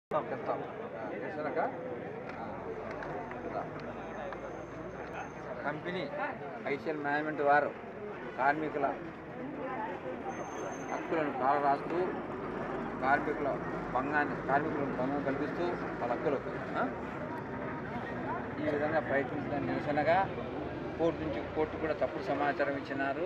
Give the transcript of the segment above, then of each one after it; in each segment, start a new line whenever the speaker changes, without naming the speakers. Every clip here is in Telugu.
చెప్తాం చెప్తాం చేసినాక కంపెనీ ఐసిఎల్ మేనేజ్మెంట్ వారు కార్మికుల హక్కులను కాల రాస్తూ కార్మికుల భంగాన్ని కార్మికులను భంగం కల్పిస్తూ వాళ్ళ హక్కులకు ఆ? ఈ విధంగా ప్రయత్నించడం నిరసనగా కోర్టు నుంచి కోర్టు కూడా తప్పుడు సమాచారం ఇచ్చినారు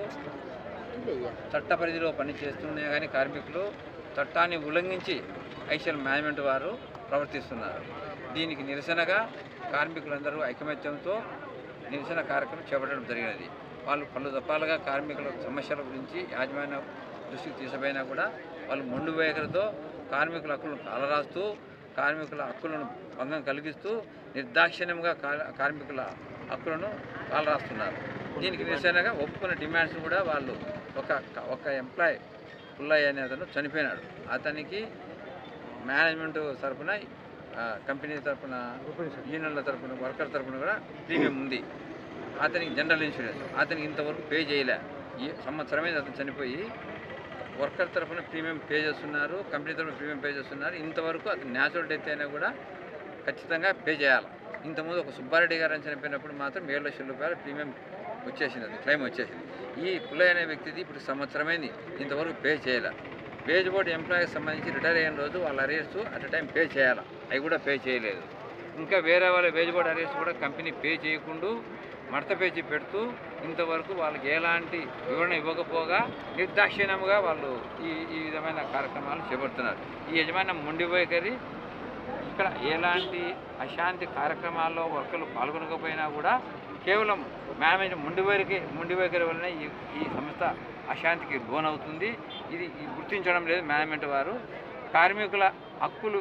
చట్ట పరిధిలో పని చేస్తున్నా కానీ కార్మికులు చట్టాన్ని ఉల్లంఘించి ఐసిఎల్ మేనేజ్మెంట్ వారు ప్రవర్తిస్తున్నారు దీనికి నిరసనగా కార్మికులందరూ ఐకమత్యంతో నిరసన కార్యక్రమం చేపట్టడం జరిగినది వాళ్ళు పలు దఫాలుగా కార్మికుల సమస్యల గురించి యాజమాన్య దృష్టికి తీసుకుపోయినా కూడా వాళ్ళు మొండు వైఖరితో కార్మికుల హక్కులను కాలరాస్తూ కార్మికుల హక్కులను భంగం కలిగిస్తూ నిర్దాక్షిణ్యంగా కా- కార్మికుల హక్కులను కాలరాస్తున్నారు దీనికి నిరసనగా ఒప్పుకున్న డిమాండ్స్ కూడా వాళ్ళు ఒక ఒక ఎంప్లాయ్ పుల్లయ్య అనే అతను చనిపోయినాడు అతనికి మేనేజ్మెంట్ తరఫున ఆ, కంపెనీ తరఫున యూనియన్ల తరఫున వర్కర్ తరఫున కూడా ప్రీమియం ఉంది అతనికి జనరల్ ఇన్సూరెన్స్ అతనికి ఇంతవరకు పే చేయలే ఈ సంవత్సరమే అతను చనిపోయి వర్కర్ తరఫున ప్రీమియం పే చేస్తున్నారు కంపెనీ తరఫున ప్రీమియం పే చేస్తున్నారు ఇంతవరకు అతను న్యాచురల్ డెత్ అయినా కూడా ఖచ్చితంగా పే చేయాలి ఇంతకుముందు ఒక సుబ్బారెడ్డి గారు అని చనిపోయినప్పుడు మాత్రం ఏడు లక్షల రూపాయలు ప్రీమియం వచ్చేసింది అది క్లెయిమ్ వచ్చేసింది ఈ పుల్లయ్య అనే వ్యక్తిది ఇప్పుడు సంవత్సరమైంది ఇంతవరకు పే చేయలే పేజ్ బోర్డు ఎంప్లాయీకి సంబంధించి రిటైర్ అయిన రోజు వాళ్ళ అరేర్స్ అట్ టైం పే చేయాలి అవి కూడా పే చేయలేదు ఇంకా వేరే వాళ్ళ వేజ్ బోర్డు అరేర్స్ కూడా కంపెనీ పే చేయకుండా మడత పేజీ పెడుతూ ఇంతవరకు వాళ్ళకి ఎలాంటి వివరణ ఇవ్వకపోగా నిర్దాక్షిణ్యంగా వాళ్ళు ఈ ఈ విధమైన కార్యక్రమాలు చేపడుతున్నారు ఈ యజమాని మొండి వైఖరి ఇక్కడ ఎలాంటి అశాంతి కార్యక్రమాల్లో వర్కర్లు పాల్గొనకపోయినా కూడా కేవలం మేనేజ్ ముండి వైఖరి ముండి వైఖరి వలన ఈ ఈ సంస్థ అశాంతికి లోనవుతుంది ఇది ఇది గుర్తించడం లేదు మేనేజ్మెంట్ వారు కార్మికుల హక్కులు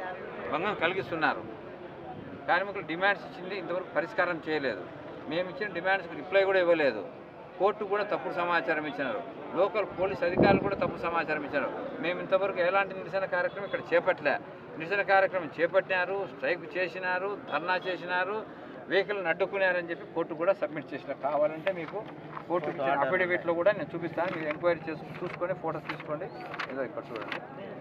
భంగం కలిగిస్తున్నారు కార్మికులు డిమాండ్స్ ఇచ్చింది ఇంతవరకు పరిష్కారం చేయలేదు మేము ఇచ్చిన డిమాండ్స్కి రిప్లై కూడా ఇవ్వలేదు కోర్టు కూడా తప్పుడు సమాచారం ఇచ్చినారు లోకల్ పోలీస్ అధికారులు కూడా తప్పుడు సమాచారం ఇచ్చారు మేము ఇంతవరకు ఎలాంటి నిరసన కార్యక్రమం ఇక్కడ చేపట్టలే నిరసన కార్యక్రమం చేపట్టినారు స్ట్రైక్ చేసినారు ధర్నా చేసినారు వెహికల్ని అడ్డుకున్నారని చెప్పి కోర్టు కూడా సబ్మిట్ చేసిన కావాలంటే మీకు కోర్టు ఇచ్చిన అఫిడవిట్లో కూడా నేను చూపిస్తాను మీరు ఎంక్వైరీ చేసి చూసుకొని ఫోటోస్ తీసుకోండి ఏదో ఇక్కడ చూడండి